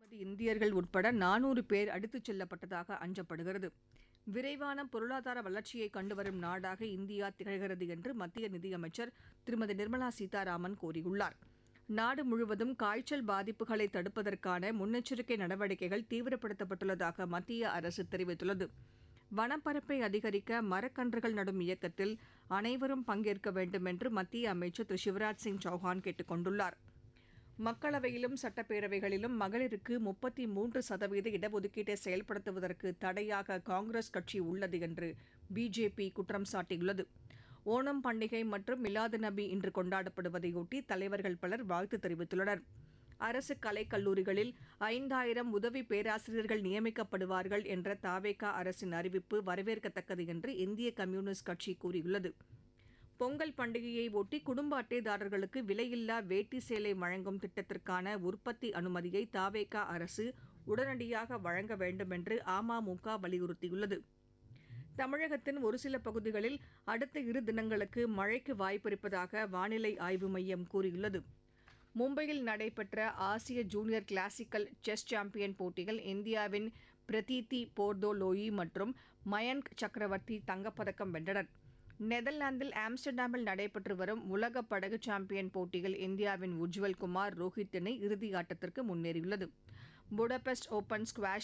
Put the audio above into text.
இந்தியர்கள் உட்பட நானூறு பேர் அடித்துச் செல்லப்பட்டதாக அஞ்சப்படுகிறது விரைவான பொருளாதார வளர்ச்சியை கண்டுவரும் நாடாக இந்தியா திகழ்கிறது என்று மத்திய நிதியமைச்சர் திருமதி நிர்மலா சீதாராமன் கூறியுள்ளார் நாடு முழுவதும் காய்ச்சல் பாதிப்புகளை தடுப்பதற்கான முன்னெச்சரிக்கை நடவடிக்கைகள் தீவிரப்படுத்தப்பட்டுள்ளதாக மத்திய அரசு தெரிவித்துள்ளது வனப்பரப்பை அதிகரிக்க மரக்கன்றுகள் நடும் இயக்கத்தில் அனைவரும் பங்கேற்க வேண்டும் என்று மத்திய அமைச்சர் திரு சிவராஜ் சிங் சௌஹான் கேட்டுக் கொண்டுள்ளார் மக்களவையிலும் சட்டப்பேரவைகளிலும் மகளிருக்கு முப்பத்தி மூன்று சதவீத இடஒதுக்கீட்டை செயல்படுத்துவதற்கு தடையாக காங்கிரஸ் கட்சி உள்ளது என்று பிஜேபி குற்றம் சாட்டியுள்ளது ஓணம் பண்டிகை மற்றும் மிலாது நபி இன்று கொண்டாடப்படுவதையொட்டி தலைவர்கள் பலர் வாழ்த்து தெரிவித்துள்ளனர் அரசு கலைக் கல்லூரிகளில் ஐந்தாயிரம் உதவி பேராசிரியர்கள் நியமிக்கப்படுவார்கள் என்ற தாவேகா அரசின் அறிவிப்பு வரவேற்கத்தக்கது என்று இந்திய கம்யூனிஸ்ட் கட்சி கூறியுள்ளது பொங்கல் பண்டிகையை ஒட்டி குடும்ப அட்டைதாரர்களுக்கு விலையில்லா வேட்டி சேலை வழங்கும் திட்டத்திற்கான உற்பத்தி அனுமதியை தாவேகா அரசு உடனடியாக வழங்க வேண்டும் என்று அமமுக வலியுறுத்தியுள்ளது தமிழகத்தின் ஒரு சில பகுதிகளில் அடுத்த இரு தினங்களுக்கு மழைக்கு வாய்ப்பிருப்பதாக வானிலை ஆய்வு மையம் கூறியுள்ளது மும்பையில் நடைபெற்ற ஆசிய ஜூனியர் கிளாசிக்கல் செஸ் சாம்பியன் போட்டியில் இந்தியாவின் பிரதீதி போர்தோலோயி மற்றும் மயன்க் சக்கரவர்த்தி தங்கப்பதக்கம் வென்றனர் நெதர்லாந்தில் ஆம்ஸ்டர்டாமில் நடைபெற்று வரும் உலக படகு சாம்பியன் போட்டியில் இந்தியாவின் உஜ்வல் குமார் ரோஹித் இணை இறுதி ஆட்டத்திற்கு முன்னேறியுள்ளது புடபெஸ்ட் ஓபன் ஸ்குவாஷ்